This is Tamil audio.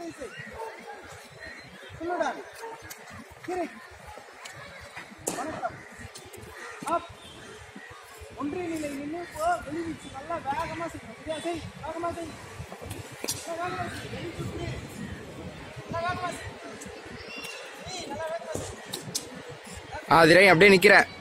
சரி சரி சொல்லுடா கிரி வணக்கம் அப் ஒன்றிய நிலை நின்று இப்போ வெளிவீச்சு நல்லா வேகமா செய்யணும் சரியா செய் வேகமா செய் நல்லா வேகமா செய் வெளி சுற்று நல்லா வேகமா செய் ஏய் நல்லா வேகமா செய் ஆ திரை அப்படியே நிக்கிறேன்